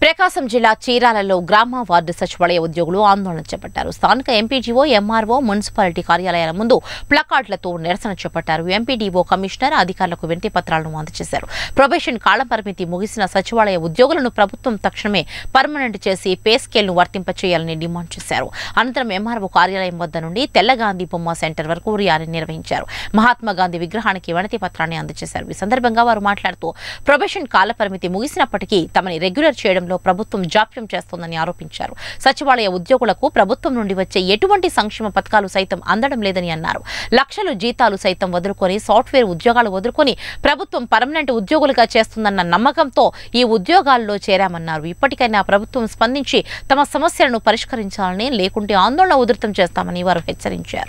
ప్రకాశం జిల్లా చీరాలలో గ్రామ వార్డు సచివాలయ ఉద్యోగులు ఆందోళన చేపట్టారు స్థానిక ఎంపీడీఓ ఎంఆర్ఓ మున్సిపాలిటీ కార్యాలయాల ముందు ప్లకార్డులతో నిరసన చేపట్టారు ఎంపీడీఓ కమిషనర్ అధికారులకు వినతి పత్రాలను అందజేశారు ప్రొబేషన్ కాల పరిమితి ముగిసిన సచివాలయ ఉద్యోగులను ప్రభుత్వం తక్షణమే పర్మనెంట్ చేసి పే స్కేల్ ను వర్తింపచేయాలని డిమాండ్ చేశారు అనంతరం ఎంఆర్ఓ కార్యాలయం వద్ద నుండి తెల్లగాంధీ బొమ్మ సెంటర్ వరకు ర్యాలీ నిర్వహించారు మహాత్మా గాంధీ విగ్రహానికి వినతి పత్రాన్ని అందజేశారు ఈ సందర్భంగా వారు మాట్లాడుతూ ప్రొబేషన్ కాల పరిమితి ముగిసినప్పటికీ తమని రెగ్యులర్ చేయడంలో ప్రభుత్వం జాప్యం చేస్తోందని ఆరోపించారు సచివాలయ ఉద్యోగులకు ప్రభుత్వం నుండి వచ్చే ఎటువంటి సంక్షేమ పథకాలు సైతం అందడం లేదని అన్నారు లక్షలు జీతాలు సైతం వదులుకొని సాఫ్ట్వేర్ ఉద్యోగాలు వదులుకొని ప్రభుత్వం పర్మనెంట్ ఉద్యోగులుగా చేస్తుందన్న నమ్మకంతో ఈ ఉద్యోగాల్లో చేరామన్నారు ఇప్పటికైనా ప్రభుత్వం స్పందించి తమ సమస్యలను పరిష్కరించాలని లేకుంటే ఆందోళన ఉధృతం చేస్తామని వారు హెచ్చరించారు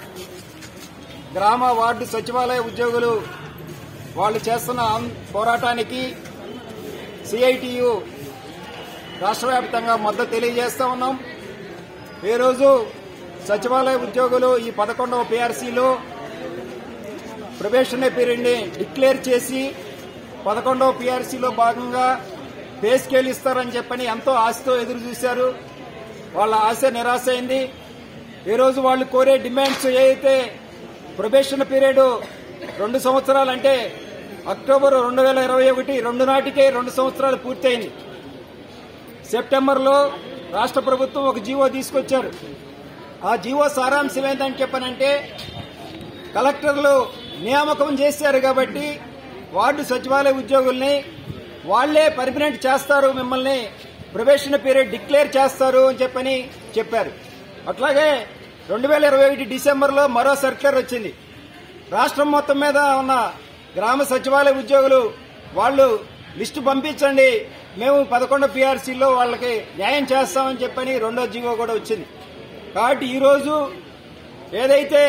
గ్రామ వార్డు సచివాలయ ఉద్యోగులు వాళ్ళు చేస్తున్న ఆన్- పోరాటానికి సిఐటియు రాష్ట్ర వ్యాప్తంగా మద్దతు తెలియజేస్తా ఉన్నాం ఈ రోజు సచివాలయ ఉద్యోగులు ఈ పదకొండవ పిఆర్సీలో ప్రొబేషనరీ పీరియడ్ని డిక్లేర్ చేసి పదకొండవ పిఆర్సీలో భాగంగా పే స్కేల్ ఇస్తారని చెప్పని ఎంతో ఆశతో ఎదురు చూశారు వాళ్ళ ఆశ నిరాశ అయింది ఈ రోజు వాళ్ళు కోరే డిమాండ్స్ ఏదైతే ప్రొబేషన్ పీరియడ్ రెండు సంవత్సరాలు అంటే అక్టోబర్ రెండు వేల ఇరవై ఒకటి రెండు నాటికే రెండు సంవత్సరాలు పూర్తయింది సెప్టెంబర్లో రాష్ట్ర ప్రభుత్వం ఒక జీవో తీసుకొచ్చారు ఆ జీవో సారాంశం ఏంటని చెప్పనంటే కలెక్టర్లు నియామకం చేశారు కాబట్టి వార్డు సచివాలయ ఉద్యోగుల్ని వాళ్లే పర్మనెంట్ చేస్తారు మిమ్మల్ని ప్రొబేషన్ పీరియడ్ డిక్లేర్ చేస్తారు అని చెప్పని చెప్పారు అట్లాగే రెండు వేల ఇరవై ఒకటి డిసెంబర్లో మరో సర్క్యులర్ వచ్చింది రాష్ట్రం మొత్తం మీద ఉన్న గ్రామ సచివాలయ ఉద్యోగులు వాళ్ళు లిస్టు పంపించండి మేము పదకొండు పీఆర్సీలో వాళ్ళకి న్యాయం చేస్తామని చెప్పని రెండో జీవో కూడా వచ్చింది కాబట్టి ఈరోజు ఏదైతే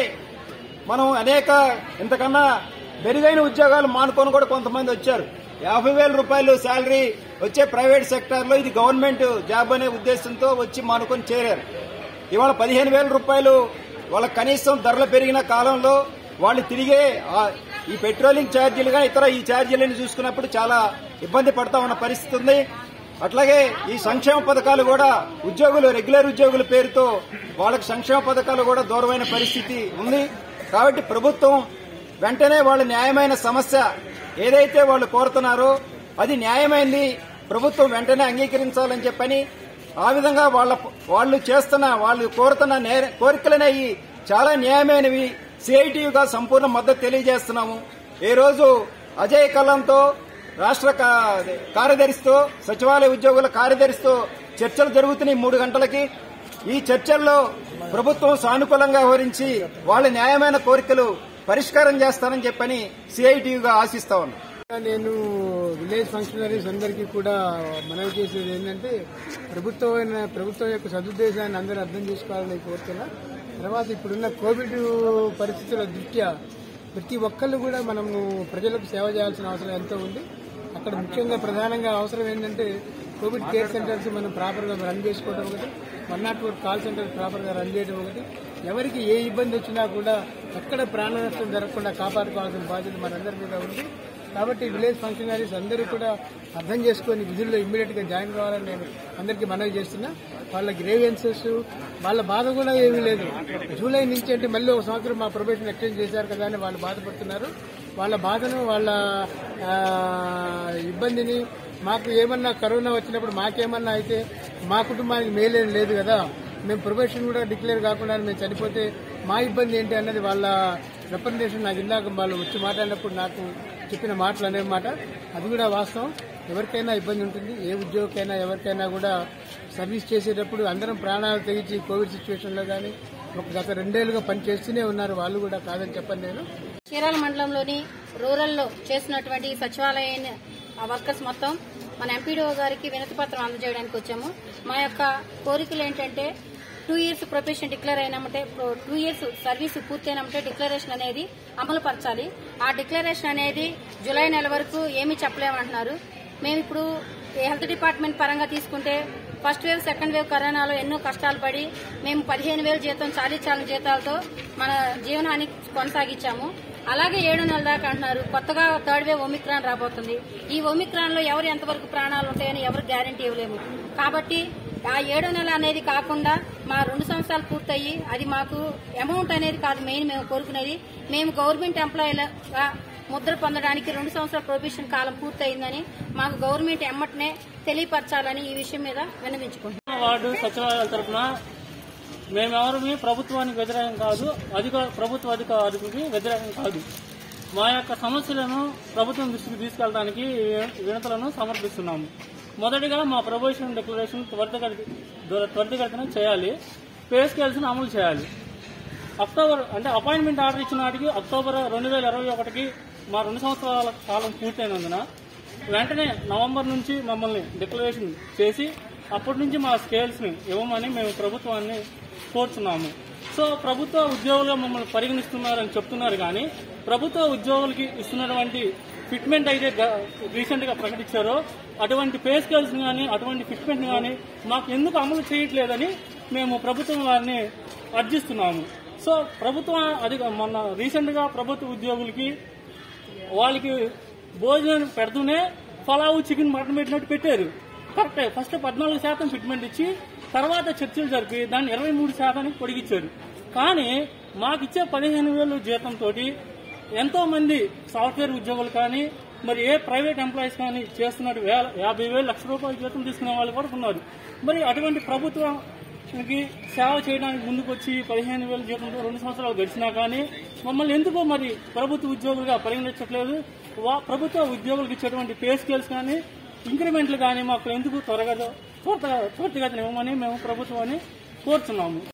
మనం అనేక ఇంతకన్నా మెరుగైన ఉద్యోగాలు మానుకొని కూడా కొంతమంది వచ్చారు యాభై వేల రూపాయలు శాలరీ వచ్చే ప్రైవేట్ సెక్టార్లో ఇది గవర్నమెంట్ జాబ్ అనే ఉద్దేశంతో వచ్చి మానుకొని చేరారు ఇవాళ పదిహేను వేల రూపాయలు వాళ్ళ కనీసం ధరలు పెరిగిన కాలంలో వాళ్ళు తిరిగే ఆ ఈ పెట్రోలింగ్ ఛార్జీలుగా ఇతర ఈ ఛార్జీలను చూసుకున్నప్పుడు చాలా ఇబ్బంది పడతా ఉన్న పరిస్థితి ఉంది అట్లాగే ఈ సంక్షేమ పథకాలు కూడా ఉద్యోగులు రెగ్యులర్ ఉద్యోగుల పేరుతో వాళ్ళకి సంక్షేమ పథకాలు కూడా దూరమైన పరిస్థితి ఉంది కాబట్టి ప్రభుత్వం వెంటనే వాళ్ళ న్యాయమైన సమస్య ఏదైతే వాళ్ళు కోరుతున్నారో అది న్యాయమైంది ప్రభుత్వం వెంటనే అంగీకరించాలని చెప్పని ఆ విధంగా వాళ్ళ వాళ్ళు చేస్తున్న వాళ్ళు కోరుతున్న నే- కోరికలనేవి చాలా న్యాయమైనవి సిఐటియుగా సంపూర్ణ మద్దతు తెలియజేస్తున్నాము ఈ రోజు అజయ్ కలంతో రాష్ట్ర కా- కార్యదర్శితో సచివాలయ ఉద్యోగుల కార్యదర్శితో చర్చలు జరుగుతున్నాయి మూడు గంటలకి ఈ చర్చల్లో ప్రభుత్వం సానుకూలంగా వ్యవహరించి వాళ్ళ న్యాయమైన కోరికలు పరిష్కారం చేస్తారని చెప్పని సిఐటియుగా ఆశిస్తా ఉన్నాం నేను విలేజ్ ఫంక్షనరీస్ అందరికీ కూడా మనవి చేసేది ఏంటంటే ప్రభుత్వమైన ప్రభుత్వం యొక్క సదుద్దేశాన్ని అందరూ అర్థం చేసుకోవాలని కోరుతున్నా తర్వాత ఇప్పుడున్న కోవిడ్ పరిస్థితుల దృష్ట్యా ప్రతి ఒక్కళ్ళు కూడా మనము ప్రజలకు సేవ చేయాల్సిన అవసరం ఎంతో ఉంది అక్కడ ముఖ్యంగా ప్రధానంగా అవసరం ఏంటంటే కోవిడ్ కేర్ సెంటర్స్ మనం ప్రాపర్గా రన్ చేసుకోవడం ఒకటి one nought four call centre ప్రాపర్గా రన్ చేయడం ఒకటి ఎవరికి ఏ ఇబ్బంది వచ్చినా కూడా ఎక్కడ ప్రాణ నష్టం జరగకుండా కాపాడుకోవాల్సిన బాధ్యత మనందరి మీద ఉంది కాబట్టి విలేజ్ ఫంక్షనరీస్ అందరూ కూడా అర్థం చేసుకొని విధుల్లో ఇమ్మీడియట్ గా జాయిన్ కావాలని నేను అందరికీ మనవి చేస్తున్నా వాళ్ళ గ్రేవియన్సెస్ వాళ్ళ బాధ కూడా ఏమీ లేదు జూలై నుంచి అంటే మళ్ళీ ఒక సంవత్సరం మా ప్రొబేషన్ ఎక్స్టెండ్ చేశారు కదా అని వాళ్ళు బాధపడుతున్నారు వాళ్ళ బాధను వాళ్ళ ఆ, ఇబ్బందిని మాకు ఏమన్నా కరోనా వచ్చినప్పుడు మాకేమన్నా అయితే మా కుటుంబానికి మేలేం లేదు కదా మేము ప్రొబేషన్ కూడా డిక్లేర్ కాకుండా మేము చనిపోతే మా ఇబ్బంది ఏంటి అన్నది వాళ్ళ రిప్రజెంటేషన్ నాకు ఇందాక వాళ్ళు వచ్చి మాట్లాడినప్పుడు నాకు చెప్పిన మాటలు అనే మాట అది కూడా వాస్తవం ఎవరికైనా ఇబ్బంది ఉంటుంది ఏ ఉద్యోగకైనా ఎవరికైనా కూడా సర్వీస్ చేసేటప్పుడు అందరం ప్రాణాలు తెగించి కోవిడ్ సిచ్యువేషన్లో కానీ ఒక గత రెండేళ్లుగా పని చేస్తూనే ఉన్నారు వాళ్ళు కూడా కాదని చెప్పండి నేను చీరాల మండలంలోని రూరల్లో చేసినటువంటి సచివాలయ వర్కర్స్ మొత్తం మన ఎంపీడీఓ గారికి వినతి పత్రం అందజేయడానికి వచ్చాము మా యొక్క కోరికలు ఏంటంటే టూ ఇయర్స్ ప్రొఫెషన్ డిక్లేర్ అయినామంటే టూ ఇయర్స్ సర్వీస్ పూర్తయినామంటే డిక్లరేషన్ అనేది అమలు పరచాలి ఆ డిక్లరేషన్ అనేది జూలై నెల వరకు ఏమీ చెప్పలేమంటున్నారు మేము ఇప్పుడు హెల్త్ డిపార్ట్మెంట్ పరంగా తీసుకుంటే ఫస్ట్ వేవ్ సెకండ్ వేవ్ కరోనాలో ఎన్నో కష్టాలు పడి మేము పదిహేను వేల జీతం చాలీ చాలని జీతాలతో మన జీవనాన్ని కొనసాగించాము అలాగే ఏడు నెలల దాకా అంటున్నారు కొత్తగా థర్డ్ వేవ్ ఒమిక్రాన్ రాబోతుంది ఈ ఒమిక్రాన్ లో ఎవరు ఎంతవరకు ప్రాణాలు ఉంటాయని ఎవరు గ్యారంటీ ఇవ్వలేము కాబట్టి ఆ ఏడో నెల అనేది కాకుండా మా రెండు సంవత్సరాలు పూర్తయి అది మాకు అమౌంట్ అనేది కాదు మెయిన్ మేము కోరుకునేది మేము గవర్నమెంట్ ఎంప్లాయీలుగా ముద్ర పొందడానికి రెండు సంవత్సరాల ప్రొబేషన్ కాలం పూర్తయిందని మాకు గవర్నమెంట్ ఎమ్మటనే తెలియపరచాలని ఈ విషయం మీద విన్నవించుకుంటున్నాం వార్డు సచివాలయాల తరఫున మేమెవరమే ప్రభుత్వానికి వ్యతిరేకం కాదు అధిక ప్రభుత్వ అధికారులకి వ్యతిరేకం కాదు మా యొక్క సమస్యలను ప్రభుత్వం దృష్టికి తీసుకెళ్ళడానికి వినతులను సమర్పిస్తున్నాము మొదటిగా మా ప్రొబేషన్ డిక్లరేషన్ త్వరితగతి త్వరితగతిన చేయాలి పే స్కేల్స్ను అమలు చేయాలి అక్టోబర్ అంటే అపాయింట్మెంట్ ఆర్డర్ ఇచ్చిన నాటికి అక్టోబర్ రెండు వేల ఇరవై ఒకటికి మా రెండు సంవత్సరాల కాలం పూర్తయినందున వెంటనే నవంబర్ నుంచి మమ్మల్ని డిక్లరేషన్ చేసి అప్పటి నుంచి మా స్కేల్స్ ని ఇవ్వమని మేము ప్రభుత్వాన్ని కోరుతున్నాము సో ప్రభుత్వ ఉద్యోగులుగా మమ్మల్ని పరిగణిస్తున్నారని చెప్తున్నారు కానీ ప్రభుత్వ ఉద్యోగులకి ఇస్తున్నటువంటి ఫిట్మెంట్ అయితే రీసెంట్ గా ప్రకటించారో అటువంటి పే స్కేల్స్ కానీ అటువంటి ఫిట్మెంట్ కానీ మాకు ఎందుకు అమలు చేయట్లేదని మేము ప్రభుత్వం వారిని అర్జిస్తున్నాము సో ప్రభుత్వం అది మొన్న రీసెంట్ గా ప్రభుత్వ ఉద్యోగులకి వాళ్ళకి భోజనం పెడుతూనే పలావు చికెన్ మటన్ పెట్టినట్టు పెట్టారు కరెక్టే ఫస్ట్ పద్నాలుగు శాతం ఫిట్మెంట్ ఇచ్చి తర్వాత చర్చలు జరిపి దాన్ని ఇరవై మూడు శాతానికి పొడిగించారు కానీ మాకు ఇచ్చే పదిహేను వేలు జీతంతో ఎంతో మంది సాఫ్ట్వేర్ ఉద్యోగులు కానీ మరి ఏ ప్రైవేట్ ఎంప్లాయీస్ కానీ చేస్తున్నట్టు వేల యాభై వేలు లక్ష రూపాయల జీతం తీసుకునే వాళ్ళు కూడా ఉన్నారు మరి అటువంటి ప్రభుత్వానికి సేవ చేయడానికి ముందుకు వచ్చి పదిహేను వేల జీతంతో రెండు సంవత్సరాలు గడిచినా కానీ మమ్మల్ని ఎందుకో మరి ప్రభుత్వ ఉద్యోగులుగా పరిగణించట్లేదు వా- ప్రభుత్వ ఉద్యోగులకు ఇచ్చేటువంటి పే స్కేల్స్ కానీ ఇంక్రిమెంట్లు కానీ మాకు ఎందుకు త్వరగా త్వరగా త్వరితగతిన ఇవ్వమని మేము ప్రభుత్వాన్ని కోరుతున్నాము